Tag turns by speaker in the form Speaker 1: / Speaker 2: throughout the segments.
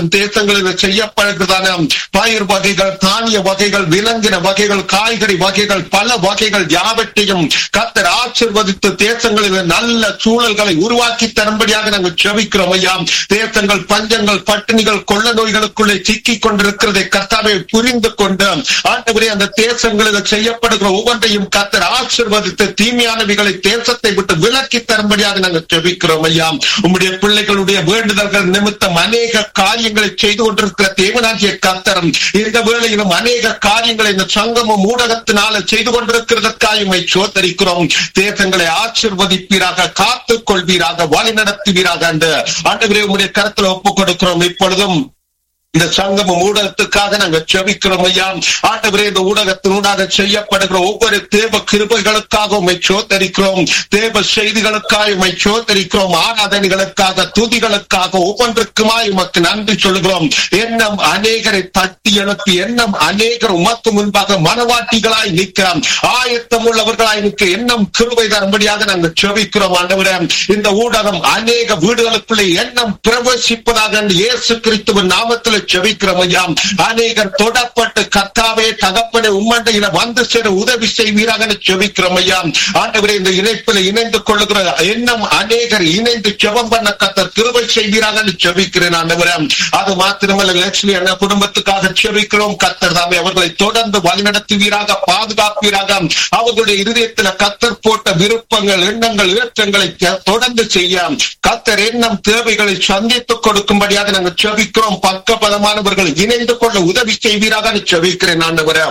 Speaker 1: மற்றும் தேசங்களில் செய்யப்படுகிறதான பயிர் வகைகள் தானிய வகைகள் விலங்கின வகைகள் காய்கறி வகைகள் பல வகைகள் யாவற்றையும் கத்தர் ஆசிர்வதித்து தேசங்களில் நல்ல சூழல்களை உருவாக்கி தரும்படியாக நாங்கள் செவிக்கிறோம் ஐயா தேசங்கள் பஞ்சங்கள் பட்டினிகள் கொள்ள நோய்களுக்குள்ளே சிக்கிக் கொண்டிருக்கிறதை கர்த்தாவை புரிந்து கொண்டு ஆண்டவரே அந்த தேசங்களில் செய்யப்படுகிற ஒவ்வொன்றையும் கத்தர் ஆசிர்வதித்து தீமையானவைகளை தேசத்தை விட்டு விலக்கி தரும்படியாக நாங்கள் செபிக்கிறோம் ஐயா உம்முடைய பிள்ளைகளுடைய வேண்டுதல்கள் நிமித்தம் அநேக காரியங்களை செய்து கொண்டிருக்கிற தேவனாகிய கத்தரம் இந்த வேளையிலும் அநேக காரியங்களை இந்த சங்கமம் ஊடகத்தினால செய்து கொண்டிருக்கிறதற்காக உண்மை சோதரிக்கிறோம் தேசங்களை ஆசிர்வதிப்பீராக காத்துக் கொள்வீராக வழி நடத்துவீராக என்று ஆண்டவரே உம்முடைய கருத்துல ஒப்புக் கொடுக்கிறோம் இப்பொழுதும் இந்த சங்கமம் ஊடகத்துக்காக நாங்க செபிக்கிறோம் ஐயா ஆண்டவரே இந்த ஊடகத்தினூடாக செய்யப்படுகிற ஒவ்வொரு தேவ கிருபைகளுக்காக உண்மை சோதரிக்கிறோம் தேவ செய்திகளுக்காக உண்மை சோதரிக்கிறோம் ஆராதனைகளுக்காக துதிகளுக்காக ஒவ்வொன்றுக்குமாய் உமக்கு நன்றி சொல்கிறோம் எண்ணம் அநேகரை தட்டி எழுப்பி எண்ணம் அநேகர் உமக்கு முன்பாக மனவாட்டிகளாய் நிற்கிறோம் ஆயத்தம் உள்ளவர்களாய் நிற்க எண்ணம் கிருபை தரும்படியாக நாங்கள் செபிக்கிறோம் ஆண்டவரே இந்த ஊடகம் அநேக வீடுகளுக்குள்ளே எண்ணம் பிரவேசிப்பதாக என்று இயேசு கிறிஸ்துவின் நாமத்தில் செபிக்கிறோம் ஐயா அநேகர் தொடப்பட்டு கத்தாவே தகப்பனை உம்மண்டையில வந்து சேர உதவி செய்வீராக செபிக்கிறோம் ஐயா ஆண்டவரே இந்த இணைப்பில் இணைந்து கொள்ளுகிற எண்ணம் அநேகர் இணைந்து ஜெபம் பண்ண கத்தர் கிருபை செய்வீராக செபிக்கிறேன் ஆண்டவரே அது மாத்திரமல்ல லட்சுமி அண்ணா குடும்பத்துக்காக செபிக்கிறோம் கத்தர் தாமே அவர்களை தொடர்ந்து வழிநடத்துவீராக பாதுகாப்பீராக அவர்களுடைய இருதயத்தில் கத்தர் போட்ட விருப்பங்கள் எண்ணங்கள் ஏற்றங்களை தொடர்ந்து செய்ய கத்தர் எண்ணம் தேவைகளை சந்தித்துக் கொடுக்கும்படியாக நாங்கள் செபிக்கிறோம் பக்க பலமானவர்கள் இணைந்து கொள்ள உதவி செய்வீராக செபிக்கிறேன் ஆண்டவரே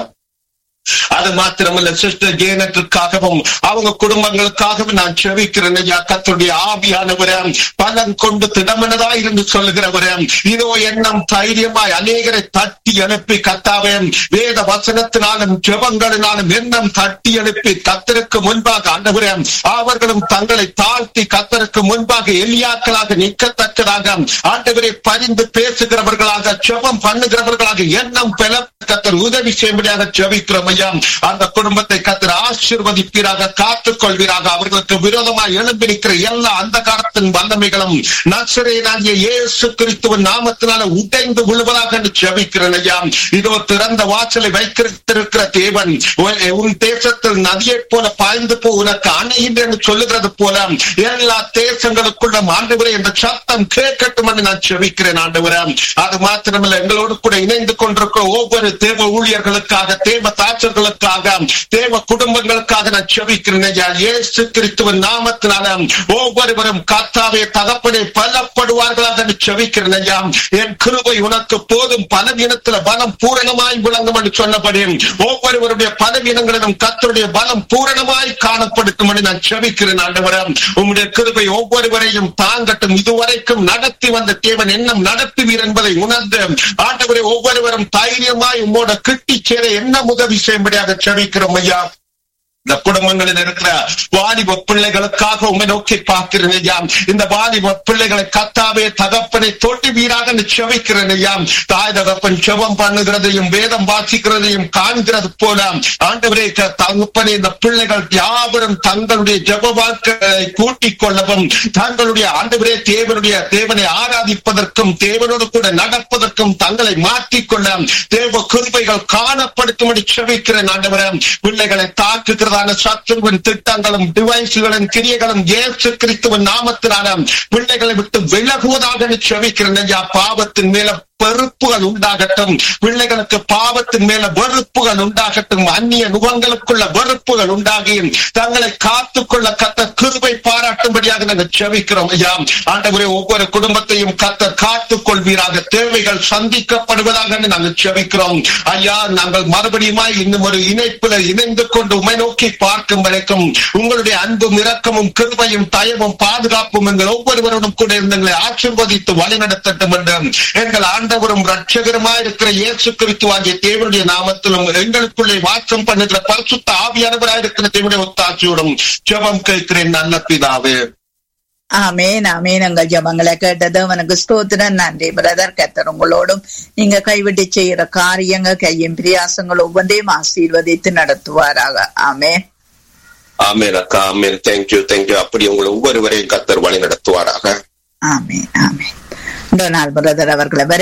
Speaker 1: அது மாத்திரமல்ல சிஸ்டர் ஜேனத்துக்காகவும் அவங்க குடும்பங்களுக்காகவும் நான் செவிக்கிறேன் ஐயா கத்துடைய ஆவியானவரே பலன் கொண்டு திடமனதா இருந்து சொல்லுகிறவரே இதோ எண்ணம் தைரியமாய் அநேகரை தட்டி அனுப்பி கத்தாவே வேத வசனத்தினாலும் ஜெபங்களினாலும் எண்ணம் தட்டி அனுப்பி கத்தருக்கு முன்பாக ஆண்டவரே அவர்களும் தங்களை தாழ்த்தி கத்தருக்கு முன்பாக எளியாக்களாக நிற்கத்தக்கதாக ஆண்டவரை பரிந்து பேசுகிறவர்களாக ஜெபம் பண்ணுகிறவர்களாக எண்ணம் பெல கத்தர் உதவி செய்யும்படியாக ஜெபிக்கிறோம் ஐயா அந்த குடும்பத்தை கத்தர் ஆசீர்வதிப்பீராக காத்துக் கொள்வீராக அவர்களுக்கு விரோதமாக எழும்பிருக்கிற எல்லா அந்த காலத்தின் வல்லமைகளும் நசரேனாகிய இயேசு கிறிஸ்துவின் நாமத்தினால உடைந்து விழுவதாக என்று ஜெபிக்கிறேன் ஐயா இதோ திறந்த வாசலை வைத்திருக்கிற தேவன் உன் தேசத்தில் நதியைப் போல பாய்ந்து போ உனக்கு அணைகின்ற என்று சொல்லுகிறது போல எல்லா தேசங்களுக்குள்ளும் ஆண்டவரே இந்த சத்தம் கேட்கட்டும் என்று நான் செபிக்கிறேன் ஆண்டவரே அது மாத்திரமல்ல எங்களோடு கூட இணைந்து கொண்டிருக்கிற ஒவ்வொரு தேவ ஊழியர்களுக்காக தேவ தாட்சர்களுக்காக தேவ குடும்பங்களுக்காக நான் செபிக்கிறேன் ஐயா இயேசு கிறிஸ்துவின் நாமத்தினால ஒவ்வொருவரும் கத்தாவே தகப்பனை பலப்படுவார்களாக என்று செபிக்கிறேன் ஐயா என் கிருபை உனக்கு போதும் பலவீனத்துல பலம் பூரணமாய் விளங்கும் என்று சொன்னபடி ஒவ்வொருவருடைய பலவீனங்களிலும் கத்தருடைய பலம் பூரணமாய் காணப்படுத்தும் என்று நான் செபிக்கிறேன் ஆண்டவரே உம்முடைய கிருபை ஒவ்வொருவரையும் தாங்கட்டும் இதுவரைக்கும் நடத்தி வந்த தேவன் எண்ணம் நடத்துவீர் என்பதை உணர்ந்து ஆண்டவரை ஒவ்வொருவரும் தைரியமாய் உம்மோட கிட்டி சேர என்ன உதவி செய்யும்படியாக செபிக்கிறோம் ஐயா இந்த குடும்பங்களில் இருக்கிற வாலிப பிள்ளைகளுக்காக உண்மை நோக்கி பார்க்கிறேன் ஐயா இந்த வாலிப பிள்ளைகளை கத்தாவே தகப்பனை தோட்டி வீராக செவிக்கிறேன் ஐயா தாய் தகப்பன் செவம் பண்ணுகிறதையும் வேதம் வாசிக்கிறதையும் காண்கிறது போல ஆண்டவரே தகப்பனை இந்த பிள்ளைகள் யாவரும் தங்களுடைய ஜப வாழ்க்கைகளை கூட்டிக் கொள்ளவும் தங்களுடைய ஆண்டவரே தேவனுடைய தேவனை ஆராதிப்பதற்கும் தேவனோடு கூட நடப்பதற்கும் தங்களை மாற்றிக்கொள்ள தேவ கிருபைகள் காணப்படுத்தும்படி செவிக்கிறேன் ஆண்டவரே பிள்ளைகளை தாக்குகிற இருக்கிறதான சத்துருவின் திட்டங்களும் டிவைஸுகளின் கிரியைகளும் இயேசு கிறிஸ்துவின் நாமத்தினால பிள்ளைகளை விட்டு விலகுவதாக செவிக்கிறேன் பாவத்தின் மேல வெறுப்புகள் உண்டாகட்டும் பிள்ளைகளுக்கு பாவத்தின் மேல வெறுப்புகள் உண்டாகட்டும் அந்நிய நுகங்களுக்குள்ள வெறுப்புகள் உண்டாகி தங்களை காத்துக்கொள்ள கத்த கிருபை பாராட்டும்படியாக நாங்கள் செவிக்கிறோம் ஐயா ஆண்டவரே ஒவ்வொரு குடும்பத்தையும் கத்த காத்துக் கொள்வீராக தேவைகள் சந்திக்கப்படுவதாக நாங்கள் செவிக்கிறோம் ஐயா நாங்கள் மறுபடியும் இன்னும் ஒரு இணைப்புல இணைந்து கொண்டு உமை நோக்கி பார்க்கும் வரைக்கும் உங்களுடைய அன்பும் இரக்கமும் கிருபையும் தயவும் பாதுகாப்பும் எங்கள் ஒவ்வொருவரோடும் கூட இருந்தங்களை ஆசிர்வதித்து வழிநடத்தட்டும் என்று எங்கள் ஆண்டு ஆண்டவரும் ரட்சகரமா இருக்கிற இயேசு கிறிஸ்து ஆகிய தேவனுடைய நாமத்திலும் எங்களுக்குள்ளே வாசம் பண்ணுகிற பரிசுத்த ஆவியானவராக இருக்கிற தேவனுடைய ஒத்தாட்சியோடும் ஜெபம் கேட்கிறேன் நல்ல பிதாவே
Speaker 2: ஆமேன் ஆமேன் உங்கள் ஜபங்களை கேட்டது உனக்கு ஸ்தோத்திரம் நன்றி பிரதர் கத்தர் உங்களோடும் நீங்க கைவிட்டு செய்யற காரியங்கள் கையின் பிரியாசங்கள் ஒவ்வொன்றையும் ஆசீர்வதித்து நடத்துவாராக ஆமேன்
Speaker 1: ஆமேன் அக்கா ஆமேன் தேங்க்யூ தேங்க்யூ அப்படி உங்களை ஒவ்வொருவரையும் கத்தர் வழி நடத்துவாராக
Speaker 2: ஆமேன் ஆமேன் டொனால்ட் பிரதர் அவர்களை